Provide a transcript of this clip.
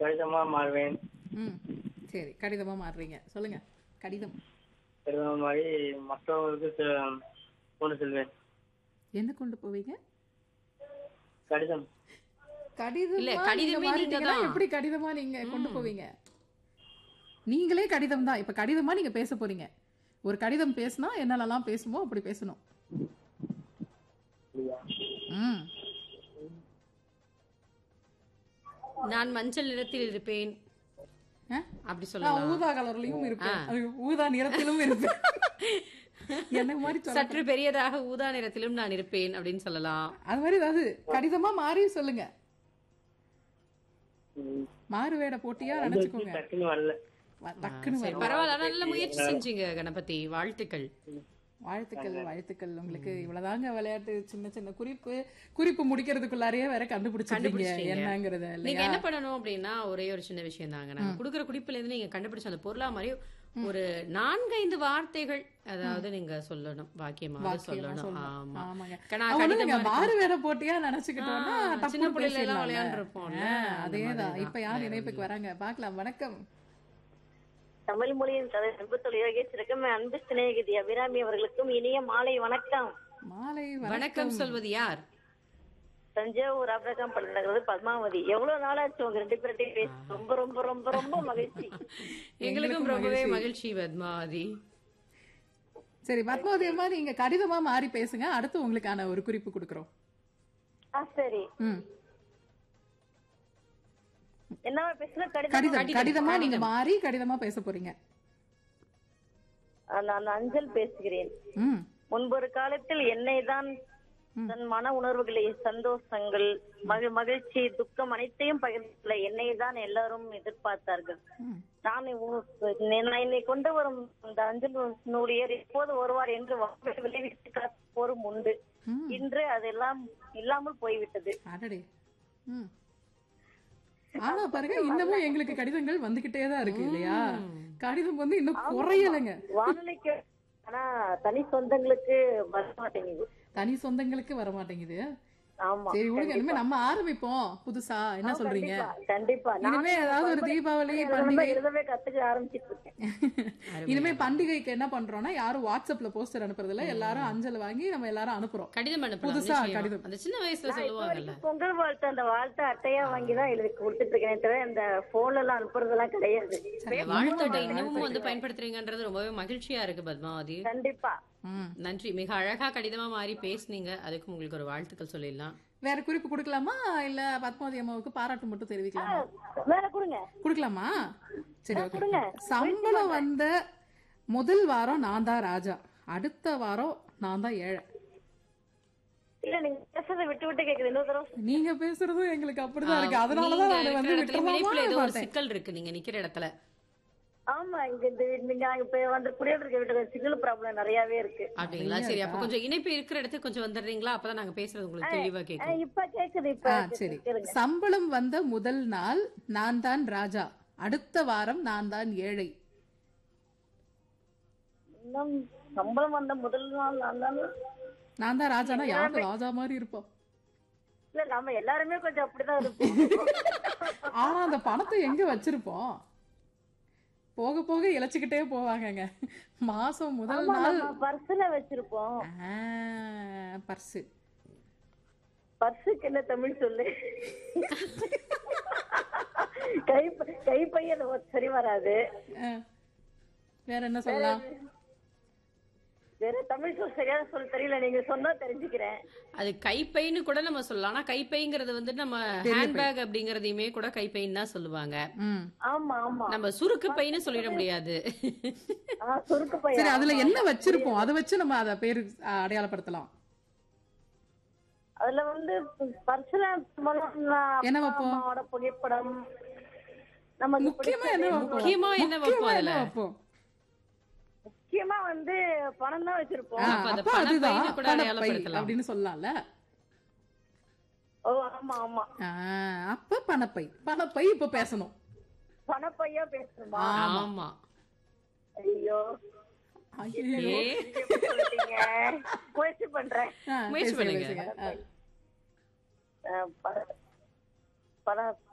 கடிதமா மாறுவேன் ம் சரி கடிதமா மாறுறீங்க சொல்லுங்க கடிதம் கடிதமா மாறி மற்றவர்களுக்கு செ- கொண்டு செல்வேன் என்ன கொண்டு போவீங்க கடிதம் கடிதம் இல்ல, கடிதமே நீங்க தான். எப்படி கடிதமா நீங்க கொண்டு போவீங்க நீங்களே கடிதம் தான் இப்ப கடிதமா நீங்க பேச போறீங்க ஒரு கடிதம் பேசினா என்னென்னலாம் பேசுமோ அப்படி பேசணும் இல்லையா ம் நான் மஞ்சள் நிறத்தில் இருப்பேன் ஆ? அப்படி நான் சொல்லலாம் ஊதா கலர்லயும் இருப்பேன் அது ஊதா நிறத்திலும் இருப்பேன் என்ன மாதிரி சொல்ல சற்று பெரியதாக ஊதா நிறத்திலும் நான் இருப்பேன் அப்படின்னு சொல்லலாம் அது மாதிரி ஏதாவது கடிதமா மாறி சொல்லுங்க ம். மாறு வேட போட்டியா இது நினைச்சுக்கோங்க டக்குன்னு வரல வ- டக்குன்னு சரி வரும். பரவாயில்ல ஆனா நல்ல முயற்சி செஞ்சீங்க கணபதி வாழ்த்துக்கள் வாழ்த்துக்கள் வாழ்த்துக்கள் உங்களுக்கு இவ்வளவுதாங்க விளையாட்டு சின்ன சின்ன குறிப்பு குறிப்பு முடிக்கிறதுக்குள்ளாரையே வேற கண்டுபிடிச்சிருக்கீங்க கண்டுபிடிச்சிட்டீங்க. என்னங்கிறத நீங்க இல்லையா என்ன பண்ணணும் அப்படின்னா ஒரே ஒரு சின்ன விஷயம் தாங்க நாங்க கொடுக்குற குறிப்புல இருந்து நீங்க கண்டுபிடிச்ச அந்த பொருளா மாதிரி ஒரு நான்கைந்து வார்த்தைகள் அதாவது நீங்க சொல்லணும் வாக்கியமாக வாக்கியமா சொல்லணும் சொல்லணும். ஆமா ஆமாங்க கணா- அவனும் கடிதம் நீங்க மாதிரி மாறு வேட போட்டியா நினைச்சுக்கிட்டோம்னா ஆ, டப்புனு சின்ன பிள்ளைல எல்லாம் பேசிடலாம்ல. விளையாண்டுருப்போம்ல, ஆ, அந்த அதேதான் மாதிரிதான். இப்ப யார் வேற இணைப்புக்கு வராங்க பாக்கலாம் வணக்கம் தமிழ் மொழியின் கதை அன்புத்தொழில் யோகேஸ்வருக்கும் அன்பு சிநேகிதி அபிராமி அவர்களுக்கும் இனிய மாலை வணக்கம் மாலை வணக்கம் சொல்வது யார் தஞ்சாவூர் அப்ரகாம் பல்நகர் பத்மாவதி எவ்வளவு நாளாச்சு உங்க ரெண்டு பேர்ட்டையும் பேசி ரொம்ப ரொம்ப ரொம்ப ரொம்ப மகிழ்ச்சி எங்களுக்கும் ரொம்பவே மகிழ்ச்சி பத்மாவதி சரி பத்மாவதி அம்மா நீங்க கடிதமா மாறி பேசுங்க அடுத்து உங்களுக்கான ஒரு குறிப்பு கொடுக்குறோம் ஆ சரி ம் என்னவா பேசுனா கடிதம் கடிதம் கடிதமா நீங்க மாறி கடிதமா பேச போறீங்க நான் அஞ்சல் பேசுகிறேன் ம் முன்பொரு காலத்தில் என்னை தான் தன் மன உணர்வுகளை சந்தோஷங்கள் மகிழ் மகிழ்ச்சி துக்கம் அனைத்தையும் பகிர்ந்துள்ள என்னை தான் எல்லாரும் எதிர்பார்த்தார்கள் ம். நான் உ- நான் என்னை கொண்டு வரும் அந்த அஞ்சல் நூலியர் எப்போது வருவார் என்று வாக்கு விளைவித்து காப்போரும் உண்டு ம். இன்று அதெல்லாம் இல்லாமல் போய்விட்டது அடடே ம் ஆனா பாருங்க இன்னமும் எங்களுக்கு கடிதங்கள் வந்துகிட்டே தான் இருக்கு இல்லையா கடிதம் வந்து இன்னும் குறையலைங்க வானொலிக்கு ஆனா தனி சொந்தங்களுக்கு வர மாட்டேங்குது தனி சொந்தங்களுக்கு வர மாட்டேங்குது ஆமா சரி விடுங்க இனிமே நம்ம ஆரம்பிப்போம் புதுசா என்ன சொல்றீங்க கண்டிப்பா, கண்டிப்பா இனிமே நானும் ஏதாவது ஒரு பண்பலை- தீபாவளி எழுதவே- பண்டிகை எழுதவே கத்துக்க ஆரம்பிச்சிட்டு இருக்கேன் இனிமே பண்டிகைக்கு என்ன பண்றோம்னா யாரும் வாட்ஸ்அப்ல போஸ்டர் அனுப்புறது இல்ல எல்லாரும் அஞ்சல் வாங்கி நம்ம எல்லாரும் அனுப்புறோம் கடிதம் அனுப்பலாம் புதுசா நிச்சயமா. கடிதம். அந்த சின்ன வயசுல சொல்லுவாங்கல்ல பொங்கல் வாழ்த்து அந்த வாழ்த்து அட்டையா வாங்கி தான் எழுதி கொடுத்துட்டு இருக்கேன் தவிர இந்த போன்ல எல்லாம் அனுப்புறதெல்லாம் கிடையாது அந்த வாழ்த்தட்டை இன்னமும் வந்து பயன்படுத்துறீங்கன்றது ரொம்பவே மகிழ்ச்சியா இருக்கு பத்மாவதி கண்டிப்பா ம். நன்றி மிக அழகா கடிதமா மாறி பேசுனீங்க அதுக்கு உங்களுக்கு ஒரு வாழ்த்துக்கள் சொல்லிடலாம் வேற குறிப்பு கொடுக்கலாமா இல்ல பத்மாவதி அம்மாவுக்கு பாராட்டு மட்டும் தெரிவிக்கலாமா வேற கொடுங்க கொடுக்கலாமா சரி ஓகே கொடுங்க. சம்பளம் வந்த முதல் வாரம் நான் தான் ராஜா அடுத்த வாரம் நான் தான் ஏழை இல்ல நீங்க பேசுறதை விட்டு விட்டு கேக்குது இன்னொரு தடவை நீங்க பேசுறதும் எங்களுக்கு அப்படிதான் இருக்கு அதனாலதான் நீங்க நான் வந்து இருக்கிற இடத்துல இணைப்புல ஏதோ ஒரு விட்டுறலாமா சிக்கல் இருக்கு நீங்க நிக்கிற இடத்துல ஆமா இங்க இந்த நீங்க இப்ப வந்து குடியிருக்க வீட்டுக்கு சிக்னல் ப்ராப்ளம் நிறையவே இருக்கு அப்படிங்களா சரி அப்ப கொஞ்சம் இணைப்பு இருக்கிற இடத்துக்கு கொஞ்சம் வந்துடுறீங்களா அப்பதான் நாங்க பேசுறது உங்களுக்கு தெளிவா ஆ, கேட்கும் இப்ப கேக்குது இப்ப ஆ, சரி கேளுங்க. சம்பளம் வந்த முதல் நாள் நான் தான் ராஜா அடுத்த வாரம் நான் தான் ஏழை இன்னும் சம்பளம் வந்த முதல் நாள் நான் தான் நான் தான் ராஜானா யாருக்கு ராஜா மாதிரி இருப்போம் இல்ல நம்ம எல்லாருமே கொஞ்சம் அப்படிதான் இருப்போம் ஆனா அந்த பணத்தை எங்க வச்சிருப்போம் போக போக இழைச்சுக்கிட்டே போவாங்கங்க மாசம் முதல் ஆமா, நாள் நம்ம பர்ஸ்ல வச்சிருப்போம் பர்ஸு பர்ஸுக்கு என்ன தமிழ் சொல்லு கை கைப்பை அது சரி வராது வேற என்ன சொல்லலாம் வேற தமிழ் சொல் சரியா சொல்ல தெரியல நீங்க சொன்னா தெரிஞ்சுக்கிறேன் அது கைப்பைன்னு கூட நம்ம சொல்லலாம் ஆனா கைப்பைங்கிறது வந்து நம்ம ஹேண்ட்பேக் அப்படிங்கறதையுமே கூட கைப்பைன்னு தான் சொல்லுவாங்க ம் ஆமா ஆமா நம்ம சுருக்கு பைன்னு சொல்லிட முடியாது ஆ, சுருக்கு பை சரி அதுல என்ன வச்சிருப்போம் அதை வச்சு நம்ம அத பேரு அஹ், அடையாளப்படுத்தலாம் அதுல வந்து பர்ஸ்ல என்ன வைப்போம்? அம்மாவோட புகைப்படம் நமக்கு முக்கியமா என்ன வைப்போம் முக்கியமா என்ன வைப்போம் முக்கியமா அதுல? என்ன வைப்போம் முக்கியமா வந்து பணம் தான் வச்சிருப்போம் ஆ, அப்ப அது அப்ப பணப்பைன்னு அதுதான் கூட பணப்பை அடையாளப்படுத்தலாம். அப்படின்னு சொல்லலாம்ல ஓ ஆமா ஆமா ஆ, அப்ப பணப்பை பணப்பை இப்ப பேசணும் பணப்பையா பேசணுமா ஆமா ஐயோ ஐயோ. ஏ எப்படி சொல்லிட்டீங்க முயற்சி பண்றேன் ஆ, முயற்சி பேசுங்க, பண்ணுங்க. பேசுங்க. ஆ. ஆ, பண- பண